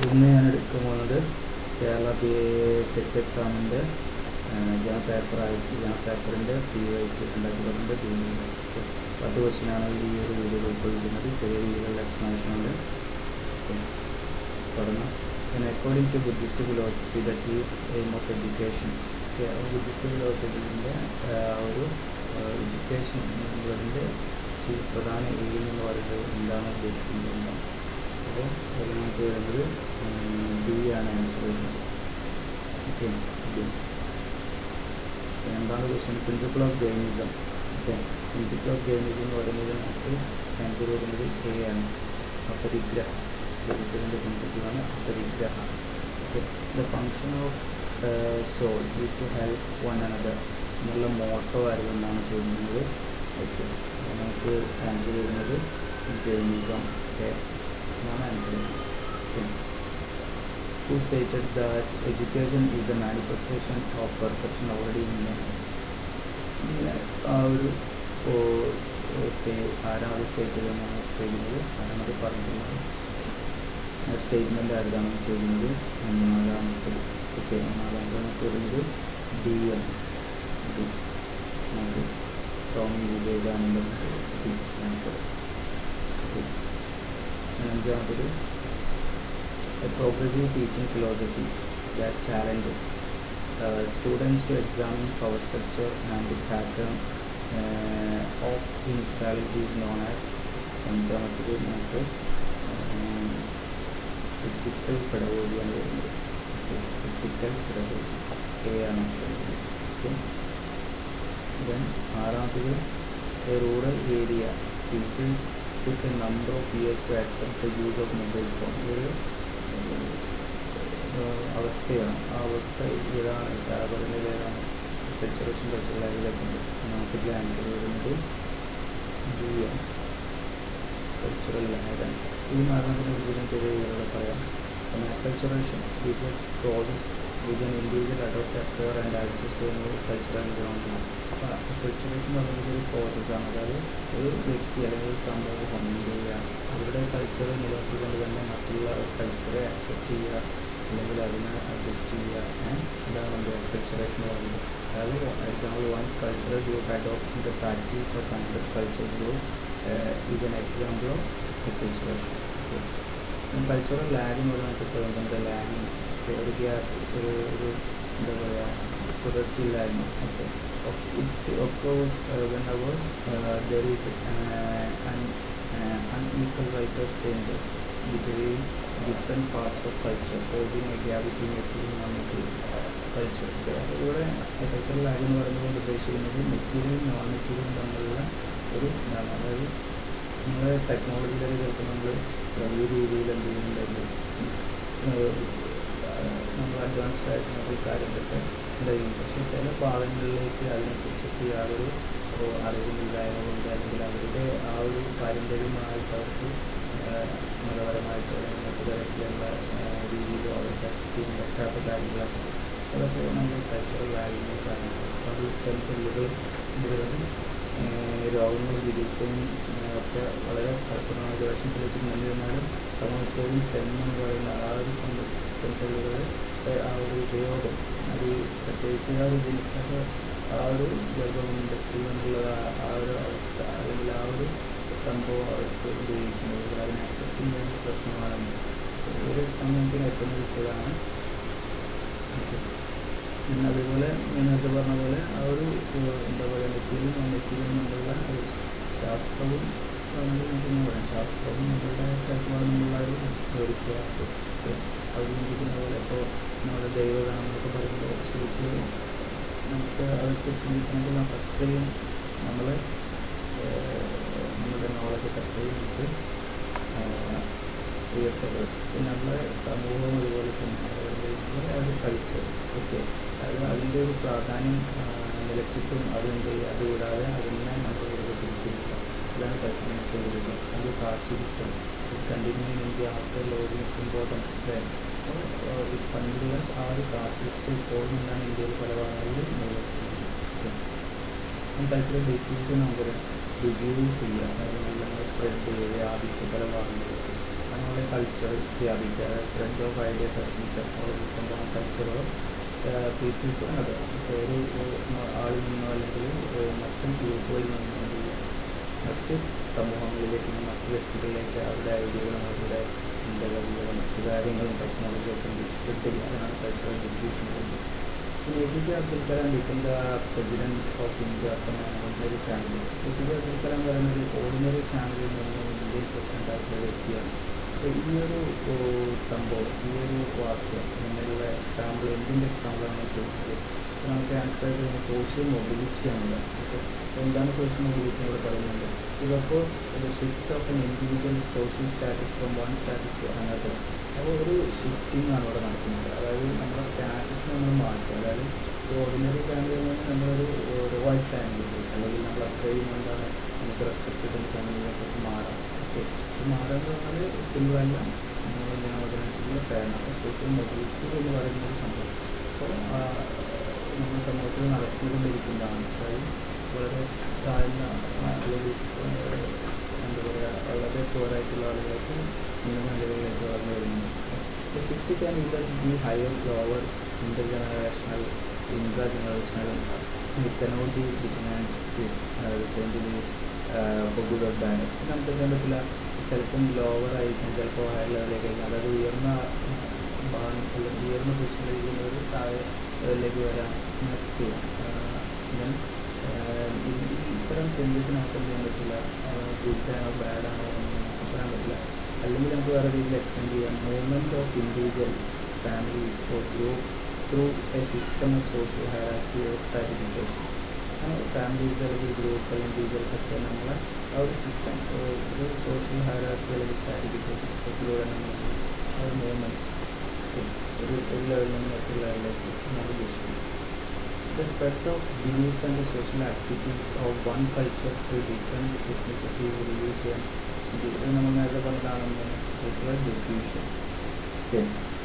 ഇന്ന് ഞാൻ എടുക്കാൻ പോകുന്നത് കേരള പി സെറ്റ് എക്സാമിൻ്റെ ജാ പേപ്പറായിട്ട് ജാ പേപ്പറിൻ്റെ പി വൈക്ക് രണ്ടായിരത്തി പന്ത്രണ്ട് പി പത്ത് ക്വസ്റ്റ്യനാണ് ഈ ഒരു വീഡിയോയിൽ ഉൾക്കൊള്ളിക്കുന്നത് ചെറിയ രീതിയിലുള്ള എക്സ്പ്ലനേഷൻ ഉണ്ട് തുടങ്ങാം പിന്നെ according to Buddhist philosophy the chief aim of education Buddhist ഫിലോസഫിൻ്റെ ഒരു എഡ്യൂക്കേഷൻ എന്നുള്ളതിൻ്റെ ചീഫ് പ്രധാന എയിം എന്ന് പറയുന്നത് എന്താണ് ഉദ്ദേശിക്കുന്നത് അപ്പോൾ അതിൽ നമുക്ക് വരുന്നത് ബി ആണ് ആൻസർ വരുന്നത് ഓക്കെ ബി രണ്ടാമത് question principle of Jainism okay principle of Jainism എന്ന് പറയുന്നത് നമുക്ക് ആൻസർ വരുന്നത് എ ആണ് അപരിഗ്രഹ ജൈനിസത്തിൻ്റെ പ്രിൻസിപ്പിളാണ് അപരിഗ്രഹ okay the function of soul is to help one another എന്നുള്ള മോട്ടോ ആയതുകൊണ്ടാണ് ചോദിക്കുന്നത് ഓക്കെ നമുക്ക് ആൻസർ വരുന്നത് ജൈനിസം ഓക്കെ എന്നാണ് answer okay who stated that education is a manifestation of perception already in man. ഇങ്ങനെ ആ ഒരു സ്റ്റേ ആരാണ് സ്റ്റേറ്റ് ചെയ്തെന്നാണ് ചെയ്യുന്നത് ആരാണത് പറഞ്ഞിരുന്നത് സ്റ്റേറ്റ്മെൻ്റ് ആരാണ് ചെയ്യുന്നത് നാലാമത്തെ ഓക്കെ നാലാമത്തെ നമുക്ക് വരുന്നത് ഡി എം ഡി നമുക്ക് Swami Vivekananda D answer okay അഞ്ചാമത്തത് a progressive teaching philosophy that challenges uh, students to examine power structure and the pattern uh, of inequality is known as അഞ്ചാമത്തത് നമുക്ക് ക്രിട്ടിക്കൽ പെഡഗോഗിയാണ് വരുന്നത് ക്രിട്ടിക്കൽ പെഡഗോഗി എ ആണ് okay then ആറാമത്തത് A rural area people took a number of years to accept the use of mobile phone. ഒരു അവസ്ഥയാണ് ആ അവസ്ഥ ഏതാണ് പറയുന്നത് ഏതാണ് കൾച്ചറേഷൻ കൾച്ചറലായിട്ടുണ്ട് നമുക്ക് ഇതിൽ ആൻസർ വരുന്നത് ബി ആണ് കൾച്ചറൽ ലാഗൻ ഈ മാർഗത്തിനെ കുറിച്ച് ചെറിയ രീതിയിലൂടെ പറയാം acculturation is a process with an individual adopt acquire and access to new cultural environment അപ്പോൾ കൾച്ചറേഷൻ എന്ന് പറയുന്നത് ഒരു പ്രോസസ്സാണ് അതായത് ഒരു വ്യക്തി അല്ലെങ്കിൽ ഒരു സമൂഹം എന്ത് ചെയ്യുക അവരുടെ കൾച്ചർ നിലനിർത്തിക്കൊണ്ട് തന്നെ മറ്റുള്ള കൾച്ചറെ അക്സെപ്റ്റ് ചെയ്യുക അല്ലെങ്കിൽ അതിനെ അഡ്ജസ്റ്റ് ചെയ്യുക ഇതാണ് നമ്മുടെ കൾച്ചറേഷൻ എന്ന് പറയുന്നത് അതായത് example once cultural group adopt the practice of another culture group ഇത് an example of acculturation cultural lag എന്ന് പറയുന്നത് നമ്മുടെ ലാഗിങ് ഒരു ഗ്യാപ്പ് ഒരു ഒരു എന്താ പറയുക തുടർച്ചയില്ലായ്മ okay it occurs uh, whenever uh, there is uh, an uh, unequal rate of changes between different parts of culture, causing a gap between material and non-material culture. ഇവിടെ കൾച്ചറൽ ലാഗ് എന്ന് പറയുന്നത് ഉദ്ദേശിക്കുന്നത് മെറ്റീരിയലും നോൺ മെറ്റീരിയലും തമ്മിലുള്ള ഒരു ഇതാണ് അതായത് നമ്മൾ ടെക്നോളജിയിലൊക്കെ ചിലപ്പോൾ നമ്മൾ വലിയ രീതിയിൽ എന്ത് ചെയ്യുന്നുണ്ടായിരുന്നു നമ്മൾ അഡ്വാൻസ്ഡ് ആയിട്ടുള്ള കാര്യങ്ങളൊക്കെ ഉണ്ടായിരുന്നു പക്ഷേ ചില ഭാഗങ്ങളിലേക്ക് അതിനെക്കുറിച്ചൊക്കെ യാതൊരു അറിവില്ലായ്മ കൊണ്ട് അല്ലെങ്കിൽ അവരുടെ ആ ഒരു പാരമ്പര്യമായിട്ട് അവർക്ക് മതപരമായിട്ടോ അല്ലെങ്കിൽ മറ്റു തരത്തിലുള്ള രീതിയിലോ അവർക്ക് അക്സെപ്റ്റ് ചെയ്യാൻ പറ്റാത്ത കാര്യങ്ങളൊക്കെ അതൊക്കെ നമ്മൾ കൾച്ചറൽ കാര്യങ്ങൾ കാരണമാണ് അത് സ്റ്റെം സെല്ലുകൾ മുഴുവനും രോഗങ്ങളും ചികിത്സയും ഒക്കെ വളരെ ഫലപ്രദമായ ദോഷം തെളിയിച്ചിട്ട് എന്നിരുന്നാലും സമൂഹത്തോടും സ്റ്റെം എന്ന് പറയുന്ന ആ ഒരു സ്റ്റെം സെല്ലുകൾ ആ ഒരു ഉപയോഗം അത് പ്രത്യേകിച്ച് ആ ഒരു ജനിക്കാത്ത ആ ഒരു ഗർഭമുണ്ട് എന്നുള്ള ആ ഒരു അവസ്ഥ അല്ലെങ്കിൽ ആ ഒരു സംഭവം അവർക്ക് ഉപയോഗിക്കുന്നത് അതിനെ അക്സെപ്റ്റ് ചെയ്യുന്ന പ്രശ്നമാണ് ഒരു സമൂഹത്തിന് എത്തുന്നത് ഇപ്പോഴാണ് പിന്നെ അതുപോലെ നേരത്തെ പറഞ്ഞ പോലെ ആ ഒരു എന്താ പറയുക മെറ്റീരിയൽ നോൺ മെറ്റീരിയൽ എന്നുള്ള ഒരു ശാസ്ത്രവും എന്ന് പറയാം ശാസ്ത്രവും നമ്മളുടെ കാഴ്ചപ്പാടുമുള്ള ഒരു വ്യത്യാസം അത് ചിന്തിക്കുന്ന പോലെ ഇപ്പോൾ നമ്മുടെ ദൈവഗണം എന്നൊക്കെ പറയുമ്പോൾ ശരിക്കും നമുക്ക് അതൊക്കെ ചിന്തിക്കുമ്പോൾ നമുക്ക് അത്രയും നമ്മൾ നമ്മുടെ നോളജൊക്കെ അത്രയും നമുക്ക് ഉയർത്തപ്പെടും പിന്നെ നമ്മുടെ സമൂഹം അതുപോലെ തന്നെ അത് കൾച്ചർ ഓക്കെ അത് അതിൻ്റെ ഒരു പ്രാധാന്യം നിലച്ചിട്ടും അതെന്ത് അത് വിടാതെ അതിനെ നമ്മൾ തിരിച്ചിരിക്കുക അതാണ് കൾച്ചറിനെ ചെയ്യുന്നത് അത് caste system continuing India after loading importance ഈ പണ്ടുള്ള ആ ഒരു കാസ്റ്റ് സിസ്റ്റം ഇപ്പോഴും നിന്നാണ് ഇന്ത്യയിൽ പല ഭാഗങ്ങളിലും നിലനിർത്തുന്നത് കൾച്ചറൽ ഡിഫ്യൂഷൻ നമുക്ക് ഡിഫ്യൂസ് ചെയ്യുക അതായത് നമ്മൾ സ്പ്രെഡ് ചെയ്ത് വ്യാപിച്ച് പല ഭാഗങ്ങളിലേക്ക് അങ്ങനെ നമ്മളുടെ കൾച്ചർ വ്യാപിക്കുക spread of idea fashion technology കൊണ്ടാണ് കൾച്ചർ പീപ്പിൾക്ക് അത് ഒരു ആളിൽ നിന്നോ അല്ലെങ്കിൽ മറ്റും ഗ്രൂപ്പുകളിൽ നിന്നോ എന്ത് ചെയ്യുക മറ്റ് സമൂഹങ്ങളിലേക്ക് മറ്റ് വ്യക്തികളിലേക്ക് അവരുടെ ഐഡിയകളും അവരുടെ ചിന്തകളും മറ്റു കാര്യങ്ങളും ടെക്നോളജിയൊക്കെ സ്പ്രെഡ് ചെയ്യുക അതാണ് കൾച്ചറൽ ഡിസ്ട്രിബ്യൂഷൻ കൊണ്ട് പിന്നെ A P J Abdul Kalam ബിക്കണ്ട president of India ordinary family A P J Abdul Kalam പറയുന്നത് ഓർഡിനറി ഫാമിലിയിൽ നിന്ന് ഇന്ത്യൻ പ്രസിഡന്റ് ആയിട്ടുള്ള വ്യക്തിയാണ് അപ്പോൾ ഈ ഒരു സംഭവം ഈ ഒരു വാക്ക് എന്നുള്ള എക്സാമ്പിൾ എന്തിൻ്റെ എക്സാമ്പിളാണ് ചോദിച്ചത് അപ്പോൾ നമുക്ക് ആൻസർ ആയിട്ട് വരുന്നത് സോഷ്യൽ മൊബിലിറ്റി ആണല്ലോ അപ്പോൾ എന്താണ് സോഷ്യൽ മൊബിലിറ്റി ഇവിടെ പറയുന്നത് ഇത് അപ്പോസ് the shift of an individual social status from one status to another അപ്പോൾ ഒരു ഷിഫ്റ്റിംഗ് ആണ് ഇവിടെ നടക്കുന്നത് അതായത് നമ്മുടെ സ്റ്റാറ്റസ് നമ്മൾ മാറ്റുക അതായത് ഓർഡിനറി ഫാമിലിയിൽ നിന്ന് നമ്മളൊരു റോയൽ ഫാമിലി അല്ലെങ്കിൽ നമ്മൾ അത്രയും എന്താണ് നമുക്ക് റെസ്പെക്ട് കിട്ടുന്ന ഫാമിലിയിലേക്ക് മാറാം ഓക്കെ ഇത് മാറുക എന്ന് പറഞ്ഞാൽ പിൻവല്ല നമ്മൾ അതിനനുസരിച്ചുള്ള ഫാൻ അപ്പോൾ സോഷ്യൽ മൊബിലിറ്റി എന്ന് പറയുന്ന ഒരു സംഭവം അപ്പോൾ നമ്മുടെ സമൂഹത്തിൽ നടത്തിക്കൊണ്ടിരിക്കുന്നതാണ് അതായത് വളരെ താഴ്ന്ന അല്ലെങ്കിൽ എന്താ പറയുക വളരെ പുവറായിട്ടുള്ള ആളുകൾക്ക് ഉന്നത നിലകളിലേക്ക് വളർന്നു വരുന്നു അപ്പോൾ shift can either be higher lower intergenerational intragenerational it cannot be determined change ഇപ്പോൾ ഗുഡ് ഓർ ബാഡ് നമുക്ക് ചെയ്യാൻ പറ്റില്ല ചിലപ്പം ലോവർ ആയിരിക്കും ചിലപ്പോൾ ഹയർ ലെവലിലേക്ക് ആയിരിക്കും അതായത് ഉയർന്ന ഭാഗം അല്ലെങ്കിൽ ഉയർന്ന പൊസിഷനിലിരിക്കുന്നവർ താഴെ ലെവലിലേക്ക് വരാൻ അങ്ങനെയൊക്കെ ചെയ്യാം ഞാൻ ഇത്തരം ചേഞ്ചസ് നമുക്ക് എന്ത് ചെയ്യാൻ പറ്റില്ല ഗുഡ് ആണോ ബാഡ് ആണോ എന്ന് നമുക്ക് പറയാൻ പറ്റില്ല അല്ലെങ്കിൽ നമുക്ക് വേറെ രീതിയിൽ എക്സ്റ്റെൻഡ് ചെയ്യാം movement of individual families or group through a system of social hierarchy of stratification families അല്ലെങ്കിൽ ഗ്രൂപ്പ് അല്ലെങ്കിൽ ഇൻഡിവിജ്വൽസൊക്കെ നമ്മളെ ആ ഒരു സിസ്റ്റം ഒരു സോഷ്യൽ ഹയറാക്കി അല്ലെങ്കിൽ സ്ട്രാറ്റജിക്കേഷൻ സിസ്റ്റത്തിലൂടെ നമ്മൾ ആ ഒരു മൂവ്മെൻറ്റ്സ് ഒരു ഒരു ലെവലിൽ നിന്ന് മറ്റൊരു ലെവലിലേക്ക് നമ്മൾ ഉപയോഗിക്കും the spread of beliefs and the social activities of one culture to different ethnicity, religion, ഇത് നമ്മൾ നേരത്തെ പറഞ്ഞതാണ് സോഷ്യൽ ഡിഫ്യൂഷൻ ഓക്കെ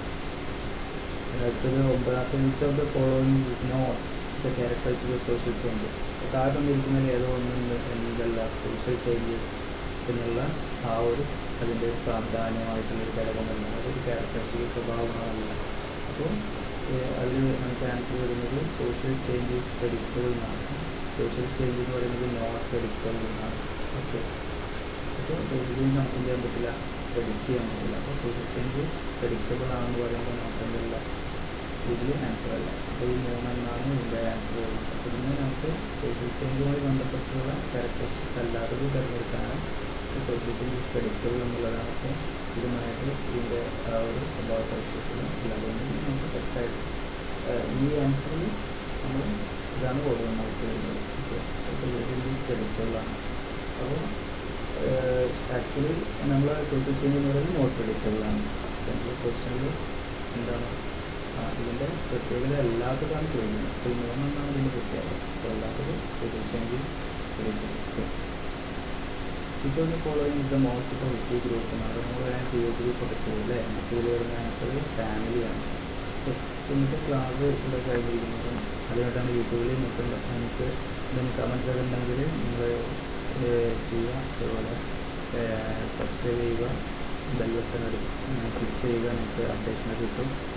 അടുത്തത് ഒമ്പതാമത്തെ which of the following not the characters of social change കാരണം ഇരിക്കുന്നതിൽ ഏതോ ഒന്നും എന്നതല്ല സോഷ്യൽ ചേഞ്ചസ് എന്നുള്ള ആ ഒരു അതിൻ്റെ പ്രാധാന്യമായിട്ടുള്ളൊരു ഘടകമല്ല അതൊരു ക്യാരക്ടറിസ്റ്റിക് സ്വഭാവങ്ങളല്ല അപ്പോൾ അതിൽ നമുക്ക് ആൻസർ വരുന്നത് സോഷ്യൽ ചേഞ്ചസ് പ്രഡിക്റ്റബിൾ എന്നാണ് സോഷ്യൽ ചേഞ്ച് എന്ന് പറയുന്നത് നോട്ട് പ്രഡിക്റ്റബിൾ എന്നാണ് ഓക്കെ അപ്പോൾ സോഷ്യൽ ചേഞ്ച് നമുക്ക് എന്ത് ചെയ്യാൻ പറ്റില്ല പ്രഡിക്റ്റ് ചെയ്യാൻ പറ്റില്ല അപ്പോൾ സോഷ്യൽ ചേഞ്ച് പ്രഡിക്റ്റബിൾ ആണെന്ന് പറയുമ്പോൾ നമുക്ക് എന്തില്ല ഇതിൽ ആൻസർ അല്ല അപ്പോൾ ഈ മൂന്നെണ്ണമാണ് ഇതിൻ്റെ ആൻസർ വരുന്നത് അപ്പോൾ ഇതിന് നമുക്ക് സോഷ്യൽ ചേഞ്ചുമായി ബന്ധപ്പെട്ടുള്ള ക്യാരക്ടറിസ്റ്റിക്സ് അല്ലാത്തത് തിരഞ്ഞെടുക്കാനാണ് സോഷ്യൽ ചേഞ്ച് പ്രഡിക്റ്റബിൾ എന്നുള്ളതാണ് അപ്പോൾ ഇതുമായിട്ട് ഇതിൻ്റെ ആ ഒരു സ്വഭാവ സവിശേഷത ഇല്ല അതുകൊണ്ട് നമുക്ക് തെറ്റായിട്ട് ഈ ആൻസറിൽ നമ്മൾ ഇതാണ് ഓടുന്നത് നമുക്ക് വരുന്നത് സോഷ്യൽ ചേഞ്ച് പ്രഡിക്റ്റബിളാണ് അപ്പോൾ ആക്ച്വലി നമ്മൾ സോഷ്യൽ ചേഞ്ച് എന്ന് പറയുന്നത് നോട്ട് പ്രഡിക്റ്റബിളാണ് സെൻട്രൽ ക്വസ്റ്റനിൽ എന്താണ് ഇതിൻ്റെ പ്രത്യേകത അല്ലാത്തതാണ് ചോദിക്കുന്നത് അപ്പോൾ ഈ മൂന്നെണ്ണമാണ് ഇതിൻ്റെ പ്രത്യേകത അപ്പോൾ അല്ലാത്തത് social change predictable which of the following is the most policy group എന്നാണ് നമ്മൾ ഞാൻ പി ഒ ഗ്രൂപ്പ് ഒക്കെ ചെയ്യും അല്ലേ ഇതിൽ വരുന്ന ആൻസർ ഫാമിലിയാണ് ഇന്നത്തെ ക്ലാസ് ഇവിടെ കഴിഞ്ഞിരിക്കുന്നതും അതുകൊണ്ടാണ് യൂട്യൂബിൽ നോക്കേണ്ട നമുക്ക് എന്തെങ്കിലും കമൻസ് ഒക്കെ ഉണ്ടെങ്കിൽ നിങ്ങൾ ചെയ്യുക അതുപോലെ സബ്സ്ക്രൈബ് ചെയ്യുക ബെൽ ബട്ടൺ ക്ലിക്ക് ചെയ്യുക നിങ്ങൾക്ക് അപ്ഡേഷൻ കിട്ടും